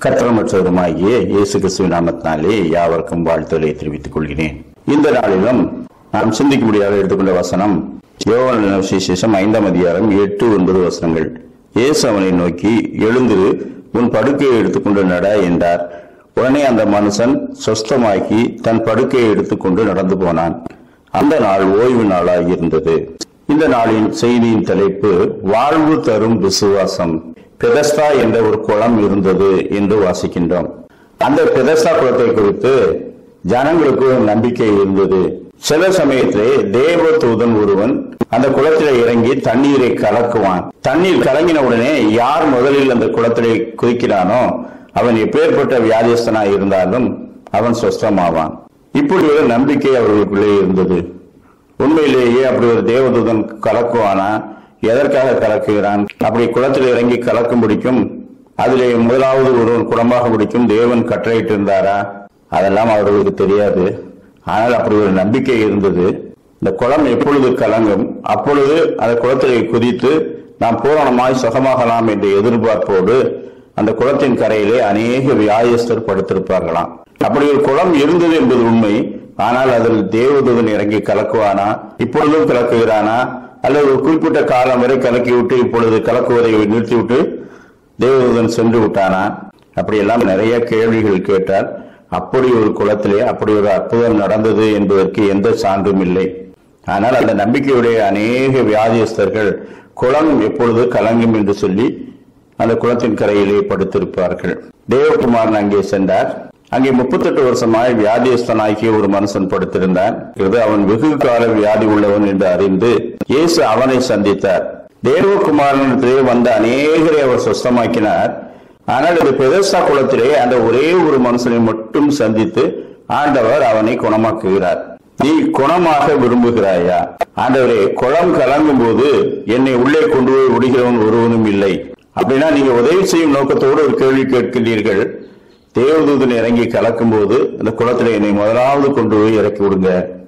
கத்திரமற்றவருமாகிய இயேசு கிறிஸ்துவ நாமத்தினாலே யாவருக்கும் வாழ்த்துக்களை தெரிவித்துக் கொள்கிறேன் இந்த நாளிலும் நாம் சிந்திக்க முடியாத எடுத்துக்கொண்ட வசனம் யோவான் விசேஷம் ஐந்தாம் அதிகாரம் எட்டு ஒன்பது வசனங்கள் இயேசு அவனை நோக்கி எழுந்திரு உன் படுக்கையை எடுத்துக்கொண்டு நட என்றார் உடனே அந்த மனுஷன் சொஸ்தமாக்கி தன் படுக்கையை எடுத்துக்கொண்டு நடந்து போனான் அந்த நாள் ஓய்வு நாளாக இருந்தது இந்த நாளின் செய்தியின் தலைப்பு வாழ்வு தரும் விசுவாசம் பெதஸ்தா என்ற ஒரு குளம் இருந்தது என்று வாசிக்கின்றோம் அந்த பெதஸ்தா குளத்தை குறித்து ஜனங்களுக்கு ஒரு நம்பிக்கை இருந்தது சில சமயத்திலே தேவ தூதன் ஒருவன் அந்த குளத்திலே இறங்கி தண்ணீரை கலக்குவான் தண்ணீர் கலங்கின உடனே யார் முதலில் அந்த குளத்திலே குதிக்கிறானோ அவன் எப்பேற்பட்ட வியாதிஸ்தனாய் இருந்தாலும் அவன் சொஸ்தமாவான் இப்படி ஒரு நம்பிக்கை அவர்களுக்குள்ளே இருந்தது உண்மையிலேயே அப்படி ஒரு தேவதூதன் கலக்குவானா எதற்காக கலக்குகிறான் அப்படி குளத்தில் இறங்கி கலக்கும் பிடிக்கும் அதிலே முதலாவது ஒருவன் குடமாக பிடிக்கும் தேவன் கட்டளையிட்டு இருந்தாரா அதெல்லாம் அவர்களுக்கு தெரியாது ஆனால் அப்படி ஒரு நம்பிக்கை இருந்தது இந்த குளம் எப்பொழுது கலங்கும் அப்பொழுது அந்த குளத்திலே குதித்து நாம் பூரணமாய் சுகமாகலாம் என்ற எதிர்பார்ப்போடு அந்த குளத்தின் கரையிலே அநேக வியாயஸ்தர் படுத்திருப்பார்களாம் அப்படி ஒரு குளம் இருந்தது என்பது உண்மை ஆனால் அதில் தேவதூதன் இறங்கி கலக்குவானா இப்பொழுதும் கலக்குகிறானா அல்லது ஒரு குறிப்பிட்ட காலம் வரை கலக்கி விட்டு இப்பொழுது கலக்குவதை நிறுத்திவிட்டு தேவதூதன் சென்று விட்டானா அப்படியெல்லாம் நிறைய கேள்விகள் கேட்டால் அப்படி ஒரு குளத்திலே அப்படி ஒரு அற்புதம் நடந்தது என்பதற்கு எந்த சான்றும் இல்லை ஆனால் அந்த நம்பிக்கையுடைய அநேக வியாதியஸ்தர்கள் குளம் எப்பொழுது கலங்கும் என்று சொல்லி அந்த குளத்தின் கரையிலே படுத்திருப்பார்கள் தேவகுமாரன் அங்கே சென்றார் அங்கே முப்பத்தெட்டு வருஷமாய் வியாதியஸ்தனாகிய ஒரு மனுஷன் படுத்திருந்தான் இது அவன் வெகு கால வியாதி உள்ளவன் என்று அறிந்து இயேசு அவனை சந்தித்தார் தேவகுமாரனிடத்திலே வந்த அநேகரை அவர் சுஸ்தமாக்கினார் ஆனால் இந்த பெதஸ்தா குளத்திலே அந்த ஒரே ஒரு மனுஷனை மட்டும் சந்தித்து ஆண்டவர் அவனை குணமாக்குகிறார் நீ குணமாக விரும்புகிறாயா ஆண்டவரே குளம் கலங்கும் போது என்னை உள்ளே கொண்டு போய் விடுகிறவன் ஒருவனும் இல்லை அப்படின்னா நீங்க உதவி செய்யும் நோக்கத்தோடு ஒரு கேள்வி கேட்கின்றீர்கள் தேவதூதன் இறங்கி கலக்கும் போது அந்த குளத்துல என்னை முதலாவது கொண்டு போய் இறக்கி விடுங்க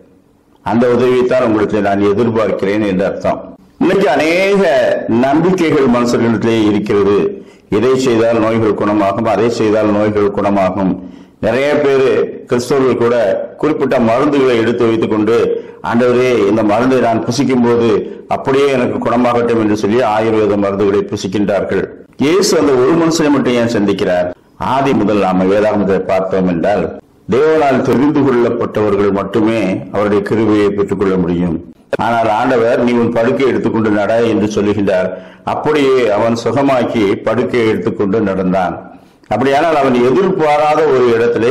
அந்த உதவியைத்தான் உங்களுக்கு நான் எதிர்பார்க்கிறேன் என்று அர்த்தம் இன்னைக்கு அநேக நம்பிக்கைகள் மனுஷர்களிடத்திலே இருக்கிறது இதை செய்தால் நோய்கள் குணமாகும் அதை செய்தால் நோய்கள் குணமாகும் நிறைய பேரு கிறிஸ்தவர்கள் கூட குறிப்பிட்ட மருந்துகளை எடுத்து வைத்துக் கொண்டு ஆண்டவரே இந்த மருந்தை நான் புசிக்கும் போது அப்படியே எனக்கு குணமாகட்டும் என்று சொல்லி ஆயுர்வேத மருந்துகளை புசிக்கின்றார்கள் இயேசு அந்த ஒரு மனுஷனை மட்டும் ஏன் சந்திக்கிறார் ஆதி முதல் நாம வேதாகமத்தை பார்த்தோம் என்றால் தேவனால் தெரிந்து கொள்ளப்பட்டவர்கள் மட்டுமே அவருடைய கிருபையை பெற்றுக்கொள்ள முடியும் ஆனால் ஆண்டவர் நீ உன் படுக்கையை எடுத்துக்கொண்டு நட என்று சொல்லுகின்றார் அப்படியே அவன் சுகமாக்கி படுக்கையை எடுத்துக்கொண்டு நடந்தான் அப்படியானால் அவன் எதிர்பாராத ஒரு இடத்திலே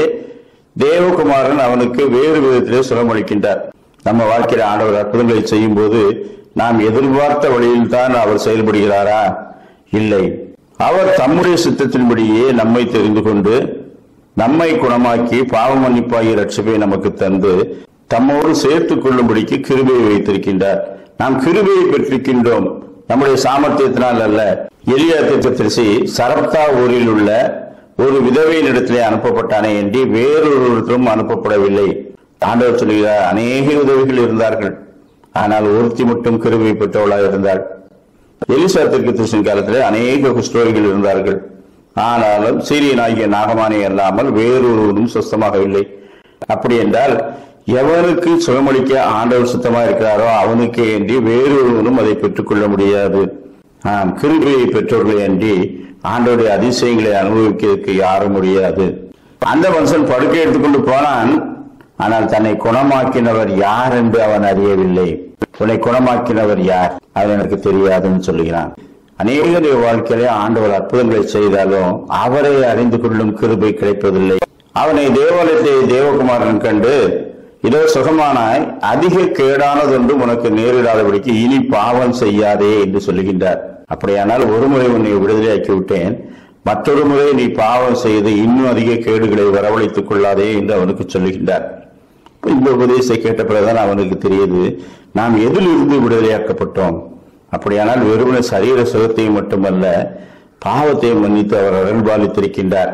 தேவகுமாரன் அவனுக்கு வேறு விதத்திலே சுகமளிக்கின்றார் நம்ம வாழ்க்கையில ஆண்டவர் அற்புதங்களை செய்யும் போது நாம் எதிர்பார்த்த வழியில் தான் அவர் செயல்படுகிறாரா இல்லை அவர் தம்முடைய சித்தத்தின்படியே நம்மை தெரிந்து கொண்டு நம்மை குணமாக்கி பாவ மன்னிப்பாகி ரட்சிப்பை நமக்கு தந்து தம்மோடு சேர்த்துக் கொள்ளும்படிக்கு கிருபையை வைத்திருக்கின்றார் நாம் கிருபையை பெற்றிருக்கின்றோம் நம்முடைய சாமர்த்தியத்தினால் அல்ல எளியா தீர்க்கதரிசி சரப்தா ஊரில் உள்ள ஒரு விதவையின் இடத்திலே அனுப்பப்பட்டானே என்று வேறொருத்தரும் அனுப்பப்படவில்லை ஆண்டவர் சொல்கிறார் அநேக உதவிகள் இருந்தார்கள் ஆனால் ஒருத்தி மட்டும் கிருபை பெற்றவளாக இருந்தாள் எலிசா தீர்க்கதரிசியின் காலத்திலே அநேக குஷ்டரோகிகள் இருந்தார்கள் ஆனாலும் சீரியனாகிய நாகமானே அல்லாமல் வேறொருவரும் சுத்தமாகவில்லை அப்படி என்றால் எவனுக்கு சுகமளிக்க ஆண்டவர் சுத்தமா இருக்கிறாரோ அவனுக்கே அன்றி வேறொருவனும் அதை பெற்றுக்கொள்ள முடியாது ஆம் கிருபையை பெற்றோர்களே அன்றி ஆண்டோடைய அதிசயங்களை அனுபவிக்கிறதுக்கு யாரும் முடியாது அந்த மனுஷன் படுக்கை எடுத்துக்கொண்டு போனான் ஆனால் தன்னை குணமாக்கினவர் யார் என்று அவன் அறியவில்லை உன்னை குணமாக்கினவர் யார் அது எனக்கு தெரியாதுன்னு சொல்லுகிறான் அநேகருடைய வாழ்க்கையிலே ஆண்டவர் அற்புதங்களை செய்தாலும் அவரை அறிந்து கொள்ளும் கிருபை கிடைப்பதில்லை அவனை தேவாலயத்தை தேவகுமாரன் கண்டு இதோ சுகமானாய் அதிக கேடானதொன்று உனக்கு நேரிடாதபடிக்கு இனி பாவம் செய்யாதே என்று சொல்லுகின்றார் அப்படியானால் ஒரு முறை உன்னை விடுதலையாக்கி விட்டேன் மற்றொரு முறை நீ பாவம் செய்து இன்னும் அதிக கேடுகளை வரவழைத்துக் கொள்ளாதே என்று அவனுக்கு சொல்லுகின்றார் இந்த உபதேசத்தை கேட்ட பிறகுதான் அவனுக்கு தெரியுது நாம் எதில் இருந்து விடுதலையாக்கப்பட்டோம் அப்படியானால் வெறுமன சரீர சுகத்தை மட்டுமல்ல பாவத்தை மன்னித்து அவர் அருள்பாலித்திருக்கின்றார்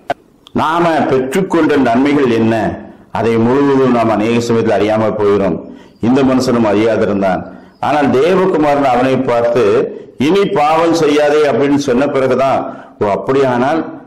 நாம பெற்றுக்கொண்ட நன்மைகள் என்ன அதை முழுவதும் நாம் அநேக சமயத்தில் அறியாமல் போகிறோம் இந்த மனுஷனும் அறியாதிருந்தான் ஆனால் தேவகுமாரன் அவனை பார்த்து இனி பாவம் செய்யாதே அப்படின்னு சொன்ன பிறகுதான் ஓ அப்படியானால்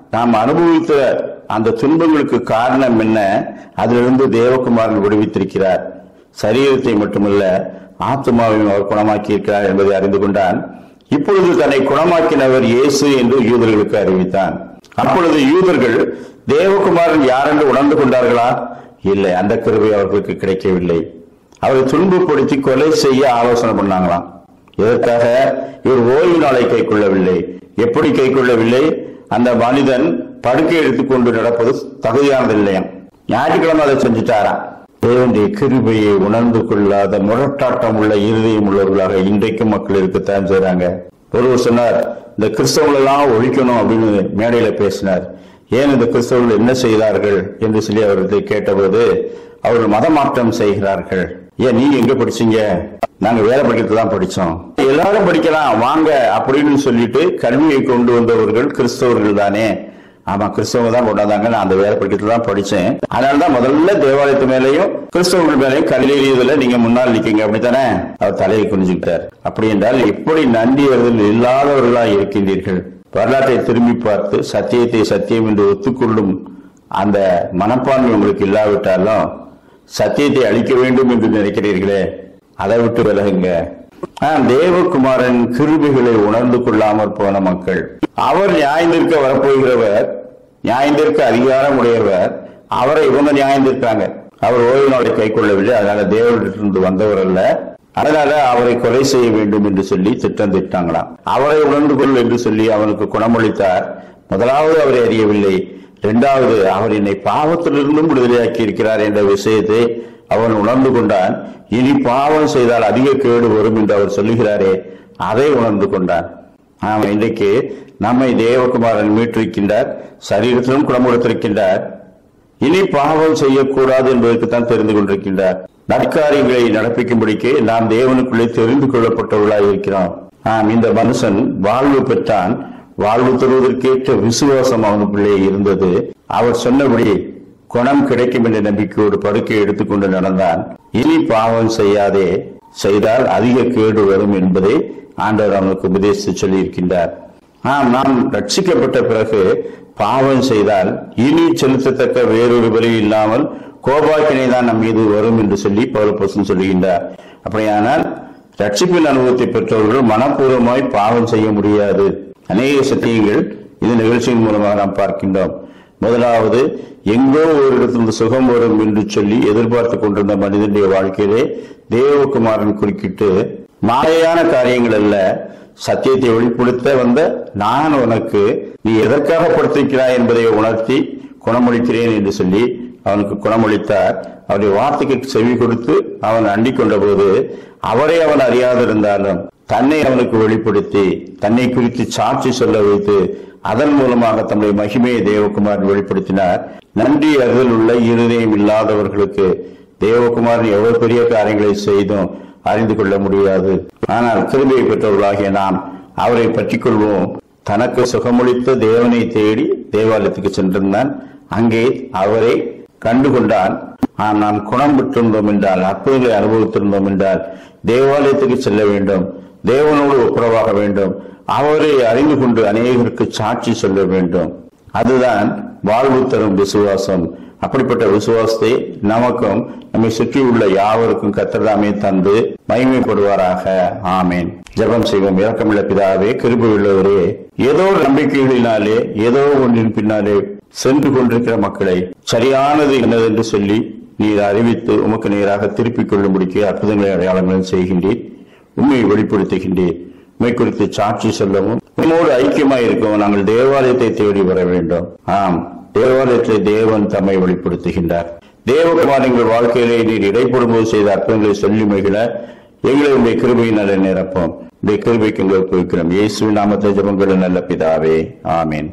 நாம் அனுபவித்த அந்த துன்பங்களுக்கு காரணம் என்ன அதிலிருந்து தேவகுமாரன் விடுவித்திருக்கிறார் சரீரத்தை மட்டுமல்ல ஆத்மாவையும் அவர் குணமாக்கி இருக்கிறார் என்பதை அறிந்து கொண்டான் இப்பொழுது தன்னை குணமாக்கினவர் இயேசு என்று யூதர்களுக்கு அறிவித்தான் அப்பொழுது யூதர்கள் தேவகுமாரன் யார் என்று உணர்ந்து கொண்டார்களா இல்லை அந்த கிருபை அவர்களுக்கு கிடைக்கவில்லை அவரை துன்பப்படுத்தி கொலை செய்ய ஆலோசனை பண்ணாங்களாம் இதற்காக இவர் ஓய்வு நாளை கை கொள்ளவில்லை எப்படி கை கொள்ளவில்லை அந்த மனிதன் படுக்கை எடுத்துக்கொண்டு நடப்பது தகுதியானது இல்லையாம் ஞாயிற்றுக்கிழமை அதை செஞ்சுட்டாராம் தேவனுடைய கிருபையை உணர்ந்து கொள்ளாத முரட்டாட்டம் உள்ள இருதயம் உள்ளவர்களாக இன்றைக்கும் மக்கள் இருக்கத்தான் செய்றாங்க ஒருவர் சொன்னார் இந்த கிறிஸ்தவர்கள் எல்லாம் ஒழிக்கணும் அப்படின்னு மேடையில பேசினார் ஏன் இந்த கிறிஸ்தவர்கள் என்ன செய்தார்கள் என்று சொல்லி அவர்களை கேட்டபோது அவர்கள் மதமாற்றம் செய்கிறார்கள் ஏன் நீங்க எங்க படிச்சீங்க நாங்க வேலை படிக்கிறது தான் படிச்சோம் எல்லாரும் படிக்கலாம் வாங்க அப்படின்னு சொல்லிட்டு கல்வியை கொண்டு வந்தவர்கள் கிறிஸ்தவர்கள் தானே ஆமா கிறிஸ்தவங்க தான் கொண்டாந்தாங்க நான் அந்த வேலை படிக்கிறது தான் படிச்சேன் அதனால தான் முதல்ல தேவாலயத்து மேலையும் கிறிஸ்தவர்கள் மேலையும் கல்லெறியதுல நீங்க முன்னால் நிக்கீங்க அப்படித்தானே அவர் தலையை குனிஞ்சுக்கிட்டார் அப்படி என்றால் எப்படி நன்றி அறிதல் இல்லாதவர்களா இருக்கின்றீர்கள் வரலாற்றை திரும்பி பார்த்து சத்தியத்தை சத்தியம் என்று ஒத்துக்கொள்ளும் அந்த மனப்பான்மை உங்களுக்கு இல்லாவிட்டாலும் சத்தியத்தை அழிக்க வேண்டும் என்று நினைக்கிறீர்களே அதை விட்டு விலகுங்க ஆம், தேவகுமாரன் கிருபிகளை உணர்ந்து கொள்ளாமற் போன மக்கள் அவர் நியாயந்திருக்க வரப்போகிறவர் நியாயந்திருக்க அதிகாரம் உடையவர் அவரை இவங்க நியாயந்திருக்காங்க அவர் ஓய்வு நாளை கை கொள்ளவில்லை அதனால தேவனிடத்திலிருந்து வந்தவர் அல்ல அதனால அவரை கொலை செய்ய வேண்டும் என்று சொல்லி திட்டம் திட்டாங்களாம் அவரை உணர்ந்து கொள் என்று சொல்லி அவனுக்கு குணமளித்தார் முதலாவது அவரை அறியவில்லை இரண்டாவது அவர் என்னை பாவத்திலிருந்தும் விடுதலையாக்கி இருக்கிறார் என்ற விஷயத்தை அவன் உணர்ந்து கொண்டான் இனி பாவம் செய்தால் அதிக கேடு வரும் என்று அவர் சொல்லுகிறாரே அதை உணர்ந்து கொண்டான் ஆமா இன்றைக்கு நம்மை தேவகுமாரன் மீட்டிருக்கின்றார் சரீரத்திலும் குணமுடுத்திருக்கின்றார் இனி பாவம் செய்யக்கூடாது என்பதற்குத்தான் தெரிந்து கொண்டிருக்கின்றார் நற்காரியங்களை நடப்பிக்கும்படிக்கு நாம் தேவனுக்குள்ளே தெரிந்து கொள்ளப்பட்டவர்களாய் இருக்கிறோம் ஆம் இந்த மனுஷன் வாழ்வு பெற்றான் வாழ்வு தருவதற்கேற்ற விசுவாசம் அவனுக்குள்ளே இருந்தது அவர் சொன்னபடி குணம் கிடைக்கும் என்ற நம்பிக்கையோடு படுக்கை எடுத்துக்கொண்டு நடந்தான் இனி பாவம் செய்யாதே செய்தால் அதிக கேடு வரும் என்பதை ஆண்டவர் அவனுக்கு உபதேசித்து சொல்லியிருக்கின்றார் ஆம் நாம் ரட்சிக்கப்பட்ட பிறகு பாவம் செய்தால் இனி செலுத்தத்தக்க வேறொரு பலி இல்லாமல் கோபாக்கினை தான் நம் மீது வரும் என்று சொல்லி பௌலப்போசன் சொல்லுகின்றார் அப்படியானால் ரட்சிப்பின் அனுபவத்தை பெற்றவர்கள் மனப்பூர்வமாய் பாவம் செய்ய முடியாது அநேக சத்தியங்கள் இந்த நிகழ்ச்சியின் மூலமாக நாம் பார்க்கின்றோம் முதலாவது எங்கோ ஒரு இடத்திலிருந்து சுகம் வரும் என்று சொல்லி எதிர்பார்த்து கொண்டிருந்த மனிதனுடைய வாழ்க்கையிலே தேவகுமாரன் குறுக்கிட்டு மாயையான காரியங்கள் அல்ல சத்தியத்தை வெளிப்படுத்த வந்த நான் உனக்கு நீ எதற்காக படுத்திருக்கிறாய் என்பதை உணர்த்தி குணமளிக்கிறேன் என்று சொல்லி அவனுக்கு குணமளித்தார் அவருடைய வார்த்தைக்கு செவி கொடுத்து அவன் அண்டிக் கொண்ட போது அவரை அவன் அறியாதிருந்தாலும் தன்னை அவனுக்கு வெளிப்படுத்தி தன்னை குறித்து சாட்சி சொல்ல வைத்து அதன் மூலமாக தம்முடைய மகிமையை தேவகுமாரன் வெளிப்படுத்தினார் நன்றி அறிதல் உள்ள இருதயம் இல்லாதவர்களுக்கு தேவகுமாரன் எவ்வளவு பெரிய காரியங்களை செய்தும் அறிந்து கொள்ள முடியாது ஆனால் கிருபையை பெற்றவர்களாகிய நாம் அவரை பற்றிக் கொள்வோம் தனக்கு சுகமளித்த தேவனை தேடி தேவாலயத்துக்கு சென்றிருந்தான் அங்கே அவரை கண்டுகொண்டான் ஆம் நாம் குணம் பெற்றிருந்தோம் என்றால் அற்புதங்களை அனுபவித்திருந்தோம் என்றால் தேவாலயத்துக்கு செல்ல வேண்டும் தேவனோடு ஒப்புரவாக வேண்டும் அவரை அறிந்து கொண்டு அநேகருக்கு சாட்சி சொல்ல வேண்டும் அதுதான் வாழ்வு தரும் விசுவாசம் அப்படிப்பட்ட விசுவாசத்தை நமக்கும் நம்மை சுற்றியுள்ள யாவருக்கும் கத்திரதாமே தந்து மகிமைப்படுவாராக ஆமேன் ஜெபம் செய்வோம் இரக்கமுள்ள பிதாவே கிருபை உள்ளவரே ஏதோ ஒரு நம்பிக்கைகளினாலே ஏதோ ஒன்றின் பின்னாலே சென்று கொண்டிருக்கிற மக்களை சரியானது என்னதென்று சொல்லி நீர் அறிவித்து உமக்கு நேராக திருப்பிக் கொள்ளும்படிக்கு அற்புதங்களை அடையாளங்களும் செய்கின்றீர் உண்மையை வெளிப்படுத்துகின்றீர் உண்மை குறித்து சாட்சி சொல்லவும் உம்மோடு ஐக்கியமாய் இருக்கவும் நாங்கள் தேவாலயத்தை தேடி வர வேண்டும் ஆம் தேவாலயத்தை தேவன் தம்மை வெளிப்படுத்துகின்றார் தேவகுமார் எங்கள் வாழ்க்கையிலே நீர் இடைப்படும் போது செய்த அற்புதங்களை சொல்லி மகிழ எங்களை உடைய கிருபையினாலே நிரப்போம் உடைய கிருபைக்கு எங்களுக்கு இருக்கிறோம் இயேசு நாமத்தை ஜபங்கள் நல்ல பிதாவே ஆமீன்